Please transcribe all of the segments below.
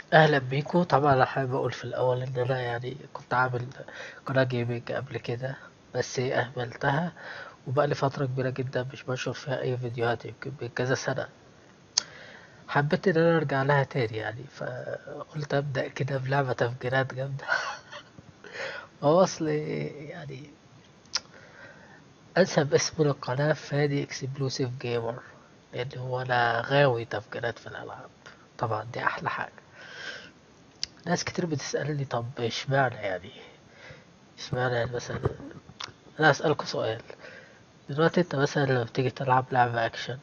اهلا بيكم طبعا انا حابب اقول في الاول ان انا يعني كنت عامل قناة جيمنج قبل كده بس اهملتها وبقى لي فترة كبيرة جدا مش بنشر فيها اي فيديوهات يمكن من كذا سنة حبيت ان انا ارجع لها تاني يعني فقلت ابدأ كده بلعبة تفجيرات جامدة هو اصل يعني انسب اسم للقناة فادي اكسبلوسيف جيمر لان هو انا غاوي تفجيرات في الالعاب طبعا دي احلى حاجة ناس كتير بتسألني طب اشمعنى يعني اشمعنى يعني مثلا انا اسألكوا سؤال دلوقتي انت مثلا لما بتيجي تلعب لعبة اكشن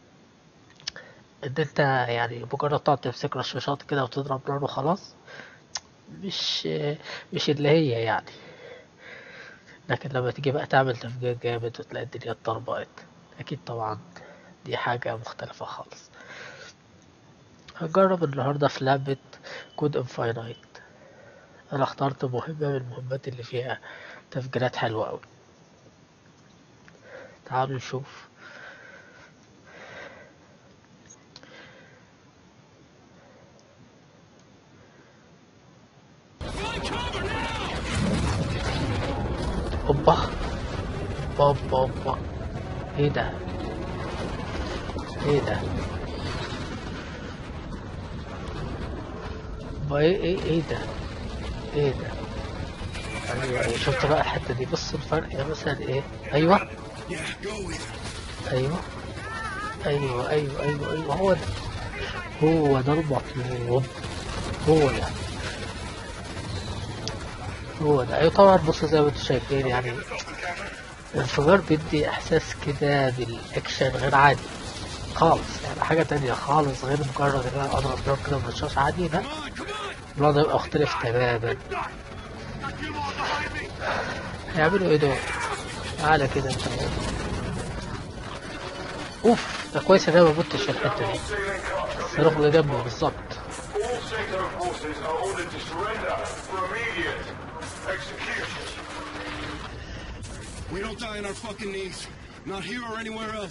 ان انت يعني مجرد تقعد تمسك رشاشات كده وتضرب نار وخلاص مش مش اللي هي يعني لكن لما تيجي بقى تعمل تفجير جامد وتلاقي الدنيا اتطربقت اكيد طبعا دي حاجة مختلفة خالص هنجرب النهاردة في لعبة كود انفاينايت انا اخترت مهمة من المهمات اللي فيها تفجيرات حلوة اوي تعالوا نشوف اوبا اوبا اوبا ايه ده ايه ده اوبا ايه ايه ايه ده ايه ده ايوه ايوه شفت بقى الحتة دي بص الفرق يا مثلا ايه ايوه ايوه ايوه ايوه ايوه ايوه هو ده هو ده المطلوب هو ده هو ده ايوه طبعا بص زي ما انتم شايفين يعني الانفجار بيدي احساس كده بالاكشن غير عادي خالص يعني حاجة تانية خالص غير مجرد ان انا اضرب نار كده برشاش عادي لا الوضع يبقى مختلف تماما هيعملوا ايه دول تعالى كده انت اوف ده كويس ان انا ما متش في الحتة دي الصاروخ اللي جنبه بالظبط All sector forces are ordered to surrender for immediate execution. We don't die on our fucking knees. Not here or anywhere else.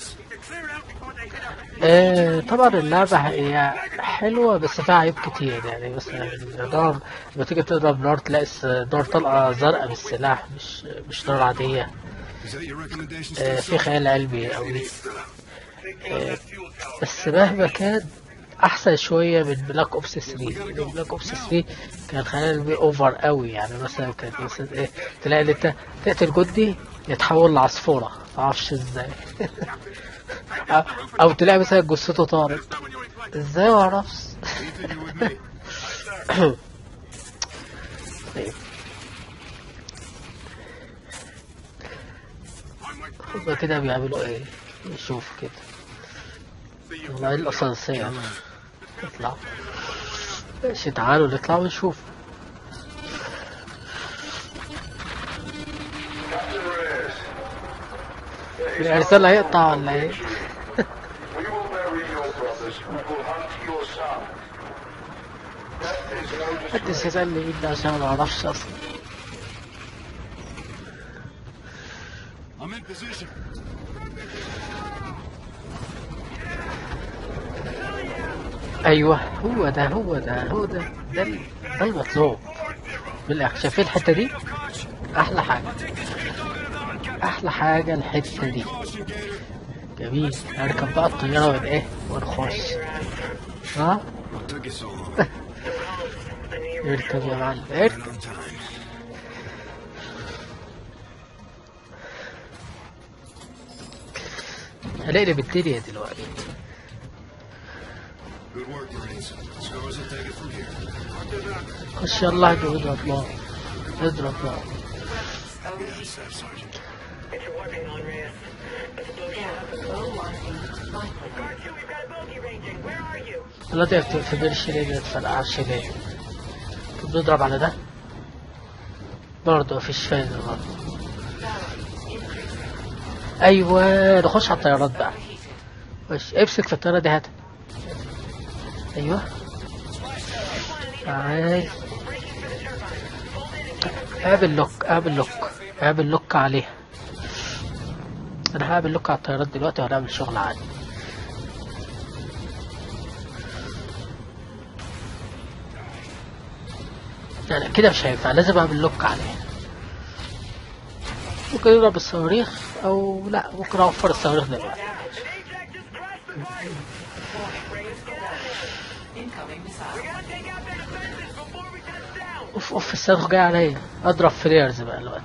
آه طبعا اللعبة هي حلوة بس فيها عيوب كتير يعني مثلا النار لما تيجي تضرب نار تلاقي الس- نار طلقة زرقاء بالسلاح مش مش نار عادية Is that your recommendation, آه Still? في خيال علمي أوي آه بس مهما كان أحسن شوية من بلاك أوبس 3 لأن بلاك أوبس 3 كان خيال علمي أوفر أوي يعني مثلا كان مثلا إيه تلاقي إن أنت تقتل جندي يتحول لعصفورة معرفش إزاي أو- أو تلاقي مثلا جثته طارت ازاي معرفش Ethan, you with me? طيب. هما كده بيعملوا ايه نشوف كده والله الاسانسير اطلع ماشي تعالوا نطلع ونشوف Captain Reyes, الارسال هيقطع ولا ايه we will bury your brothers. We will hunt your son. That is no محدش disgrace. يسألني مين ده عشان ما اعرفش اصلا I'm in position. ايوه هو ده هو ده هو ده ده, ال- ده المطلوب بالاخر شايفين الحته دي احلى حاجه احلى حاجه الحته دي Caution, Gator. جميل اركب بقى الطياره ون ايه ونخش ها What took you so long? اركب يا معلم Right اركب on time. هنقلب الدنيا دلوقتي Good work, Marines. Scores will take it from here. خش يلا اهجم اضرب نار اضرب نار Yes, Staff Sergeant. Get your weapon on, Reyes. Let's blow you up. Guard two, we've got a bogey ranging. Where are you? دلوقتي ما بتقفلش ليه ما تفرقعش ليه طب نضرب على ده برضه مفيش فايدة برضه ايوه نخش على الطيارات بقى خش امسك في الطيارة دي هاتها ايوه تعال اعمل لوك اعمل لوك اعمل لوك عليها انا هعمل لوك على الطيارات دلوقتي وهنعمل شغل عادي يعني كده مش هينفع لازم اعمل لوك عليه ممكن يضرب الصواريخ او لا ممكن اوفر الصواريخ دلوقتي An Ajax just crashed the pipe. We gotta take out their defenses before we touch down. اوف اوف الصاروخ جاي عليا اضرب فليرز بقى الوقت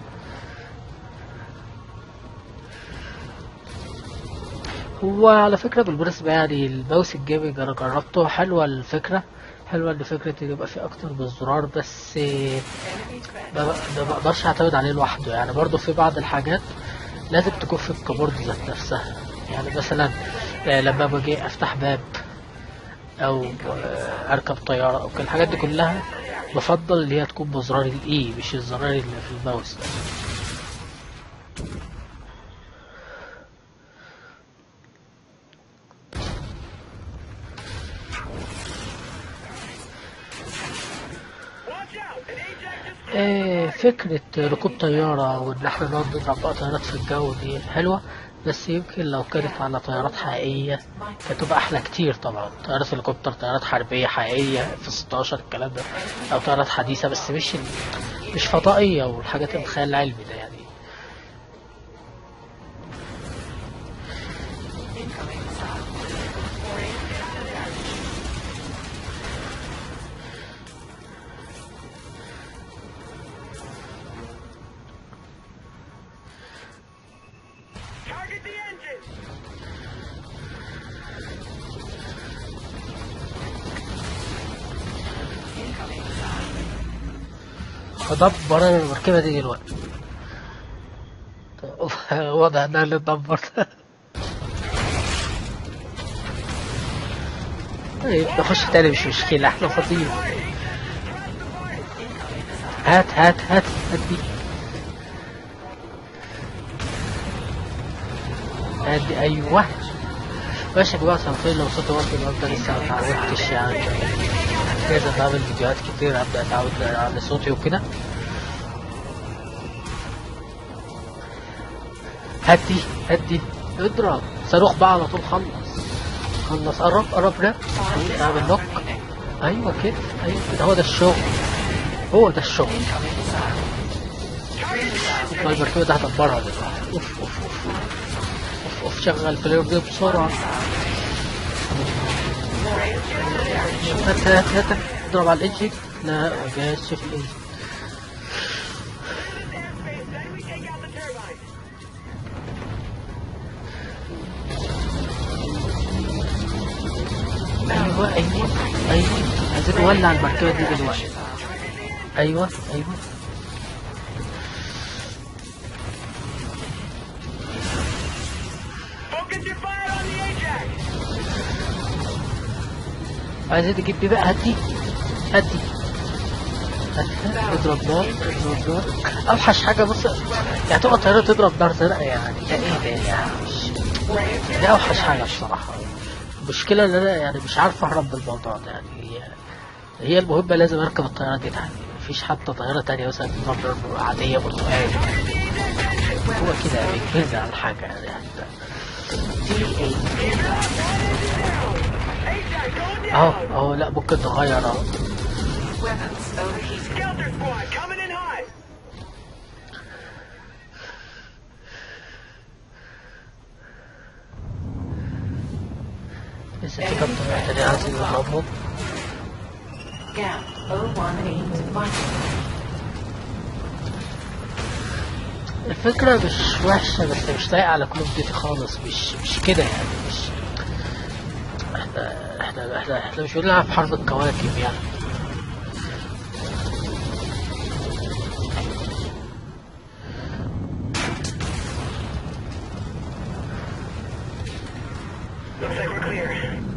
هو على فكرة بالمناسبة يعني الماوس الجيمنج انا جربته حلوة الفكرة حلوة ان فكرة ان يبقى في اكتر من زرار بس ما ما بقدرش اعتمد عليه لوحده يعني برضه في بعض الحاجات لازم تكون في الكيبورد ذات نفسها يعني مثلا آه، لما باجي افتح باب او آه، اركب طياره او كل الحاجات دي كلها بفضل اللي هي تكون بزرار الاي مش الزرار اللي في الماوس ده Watch out! An Ajax just آه، فكرة ركوب طيارة وإن احنا نقعد نضرب بقى طيارات في الجو دي حلوة بس يمكن لو كانت على طيارات حقيقية كانت تبقى أحلى كتير طبعا طيارات هليكوبتر طيارات حربية حقيقية في 16 الكلام ده أو طيارات حديثة بس مش مش فضائية والحاجات الخيال العلمي ده يعني target the engine. فدبر أنا المركبة دي دلوقتي طب، واضح إنها اللي اتدمرت طيب نخش تاني مش مشكلة احنا فاضيين هات هات هات هات دي هات دي ايوه ماشي يا جماعة سامحوني لو صوتي واطي النهارده لسه ما اتعودتش يعني لازم بعمل فيديوهات كتير ابدا اتعود على صوتي وكده هات دي هات دي اضرب صاروخ بقى على طول خلص خلص قرب قرب ده اعمل نوك ايوه كده ايوه كده هو ده الشغل هو ده الشغل ما المركبة ده هتدبرها دلوقتي اوف اوف اوف اوف اوف شغل فلير دي بسرعة هات هات هات اضرب على الانجن لا ما جاش شوف الانجن Then we take out the turbines. ايوه ايوه ايوه عايزين نولع المركبة دي دلوقتي ايوه ايوه Focus your fire on the Ajax. عايزين تجيب دي بقى هدي هدي اضرب نار اضرب نار اوحش حاجه بص يعني تبقى طياره تضرب نار زرقاء يعني ده ايه ده يعني مش ده اوحش حاجه الصراحه المشكله ان انا يعني مش عارف اهرب بالموضوع ده يعني هي هي المهمه لازم اركب الطياره دي تحت مفيش حتى طياره تانية مثلا تضرب نار عاديه برتقالي هو كده بيجهز على الحاجه يعني اهو اهو لا ممكن نغير اهو Skelter squad coming in hot. لسه في كام طريقة تانية عايزين نضربهم Gap 018 vital. الفكرة مش وحشة بس مش لايقة على كل اوف ديوتي خالص مش مش كده يعني مش احنا احنا احنا احنا مش بنلعب حرب الكواكب يعني Looks like we're clear.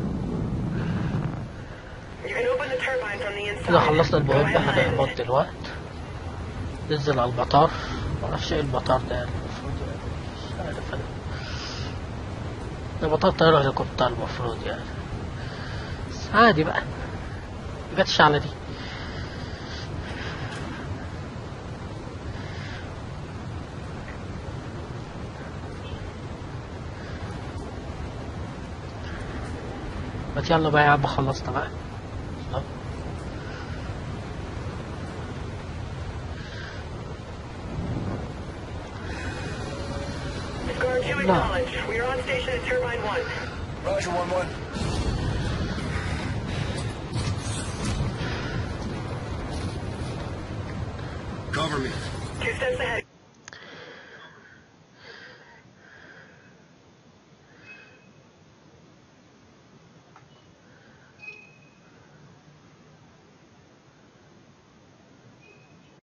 You can open the turbine from the inside. كده خلصنا Go المهمة ahead and هنهبط دلوقتي ننزل على المطار معرفش ايه المطار ده يعني المفروض يعني مش عارف انا ده مطار طيارة هليكوبتر المفروض يعني بس عادي بقى مجتش على دي ما يلا بقى يا عم خلصنا بقى يلا. Guard 2 No. acknowledged. We are on station at Turbine 1. Roger, 1-1. Cover me. Two steps ahead.